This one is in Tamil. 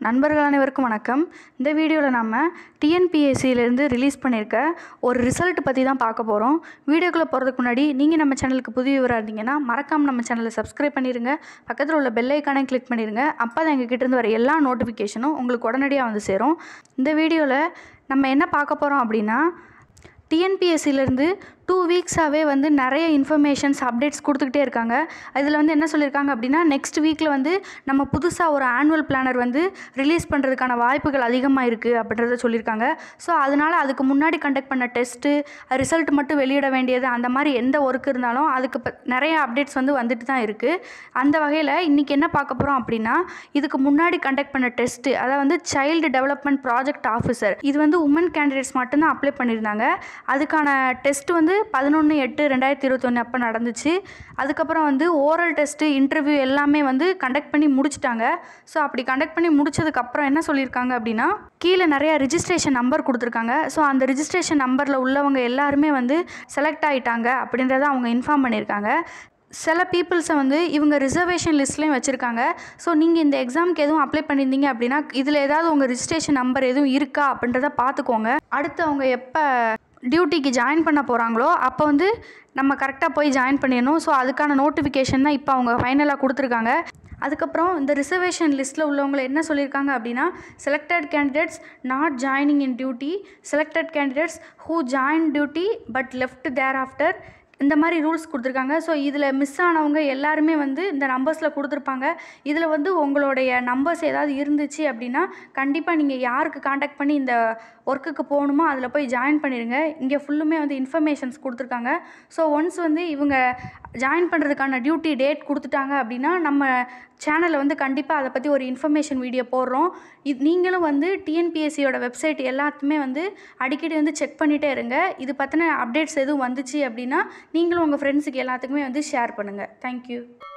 நண்பர்கள் அனைவருக்கும் வணக்கம் இந்த வீடியோவில் நம்ம டிஎன்பிஎஸ்சியிலேருந்து ரிலீஸ் பண்ணியிருக்க ஒரு ரிசல்ட் பற்றி தான் பார்க்க போகிறோம் வீடியோக்குள்ளே போகிறதுக்கு முன்னாடி நீங்கள் நம்ம சேனலுக்கு புதியவராக இருந்தீங்கன்னா மறக்காமல் நம்ம சேனலை சப்ஸ்கிரைப் பண்ணிடுங்க பக்கத்தில் உள்ள பெல் ஐக்கானை கிளிக் பண்ணிடுங்க அப்போ தான் எங்கள் கிட்டேருந்து வர எல்லா நோட்டிஃபிகேஷனும் உங்களுக்கு உடனடியாக வந்து சேரும் இந்த வீடியோவில் நம்ம என்ன பார்க்க போகிறோம் அப்படின்னா டிஎன்பிஎஸ்சிலேருந்து டூ வீக்ஸாகவே வந்து நிறைய இன்ஃபர்மேஷன்ஸ் அப்டேட்ஸ் கொடுத்துக்கிட்டே இருக்காங்க இதில் வந்து என்ன சொல்லியிருக்காங்க அப்படின்னா நெக்ஸ்ட் வீக்கில் வந்து நம்ம புதுசாக ஒரு ஆனுவல் பிளானர் வந்து ரிலீஸ் பண்ணுறதுக்கான வாய்ப்புகள் அதிகமாக இருக்குது அப்படின்றத சொல்லியிருக்காங்க ஸோ அதனால் அதுக்கு முன்னாடி கண்டக்ட் பண்ண டெஸ்ட்டு ரிசல்ட் மட்டும் வெளியிட வேண்டியது அந்த மாதிரி எந்த ஒர்க் இருந்தாலும் அதுக்கு இப்போ நிறைய அப்டேட்ஸ் வந்து வந்துட்டு தான் இருக்குது அந்த வகையில் இன்றைக்கி என்ன பார்க்க போகிறோம் அப்படின்னா இதுக்கு முன்னாடி கண்டக்ட் பண்ண டெஸ்ட்டு அதை வந்து சைல்டு டெவலப்மெண்ட் ப்ராஜெக்ட் ஆஃபீஸர் இது வந்து உமன் கேண்டிடேட்ஸ் மட்டும்தான் அப்ளை பண்ணியிருந்தாங்க அதுக்கான டெஸ்ட் வந்து பதினொன்று எட்டு ரெண்டாயிரத்தி இருபத்தொன்று அப்போ நடந்துச்சு அதுக்கப்புறம் வந்து ஓரல் டெஸ்ட்டு இன்டர்வியூ எல்லாமே வந்து கண்டக்ட் பண்ணி முடிச்சிட்டாங்க ஸோ அப்படி கண்டக்ட் பண்ணி முடிச்சதுக்கப்புறம் என்ன சொல்லியிருக்காங்க அப்படின்னா கீழே நிறைய ரிஜிஸ்ட்ரேஷன் நம்பர் கொடுத்துருக்காங்க ஸோ அந்த ரிஜிஸ்ட்ரேஷன் நம்பரில் உள்ளவங்க எல்லாருமே வந்து செலக்ட் ஆகிட்டாங்க அப்படின்றத அவங்க இன்ஃபார்ம் பண்ணியிருக்காங்க சில பீப்புள்ஸை வந்து இவங்க ரிசர்வேஷன் லிஸ்ட்லேயும் வச்சுருக்காங்க ஸோ நீங்கள் இந்த எக்ஸாமுக்கு எதுவும் அப்ளை பண்ணியிருந்தீங்க அப்படின்னா இதில் ஏதாவது உங்கள் ரிஜிஸ்ட்ரேஷன் நம்பர் எதுவும் இருக்கா அப்படின்றத பார்த்துக்கோங்க அடுத்து அவங்க எப்போ டியூட்டிக்கு ஜாயின் பண்ண போகிறாங்களோ அப்போ வந்து நம்ம கரெக்டாக போய் ஜாயின் பண்ணிடணும் ஸோ அதுக்கான நோட்டிஃபிகேஷன் தான் இப்போ அவங்க ஃபைனலாக கொடுத்துருக்காங்க அதுக்கப்புறம் இந்த ரிசர்வேஷன் லிஸ்ட்டில் உள்ளவங்களை என்ன சொல்லியிருக்காங்க அப்படின்னா selected candidates not joining in duty selected candidates who join duty but left there after இந்த மாதிரி ரூல்ஸ் கொடுத்துருக்காங்க ஸோ இதில் மிஸ் ஆனவங்க எல்லாருமே வந்து இந்த நம்பர்ஸில் கொடுத்துருப்பாங்க இதில் வந்து உங்களுடைய நம்பர்ஸ் ஏதாவது இருந்துச்சு அப்படின்னா கண்டிப்பாக நீங்கள் யாருக்கு காண்டாக்ட் பண்ணி இந்த ஒர்க்குக்கு போகணுமோ அதில் போய் ஜாயின் பண்ணிடுங்க இங்கே ஃபுல்லுமே வந்து இன்ஃபர்மேஷன்ஸ் கொடுத்துருக்காங்க ஸோ ஒன்ஸ் வந்து இவங்க ஜாயின் பண்ணுறதுக்கான டியூட்டி டேட் கொடுத்துட்டாங்க அப்படின்னா நம்ம சேனலில் வந்து கண்டிப்பாக அதை பற்றி ஒரு இன்ஃபர்மேஷன் வீடியோ போடுறோம் இது நீங்களும் வந்து டிஎன்பிஎஸ்சியோட வெப்சைட் எல்லாத்துமே வந்து அடிக்கடி வந்து செக் பண்ணிகிட்டே இருங்க இது பற்றின அப்டேட்ஸ் எதுவும் வந்துச்சு அப்படின்னா நீங்களும் உங்கள் ஃப்ரெண்ட்ஸுக்கு எல்லாத்துக்குமே வந்து ஷேர் பண்ணுங்கள் தேங்க்யூ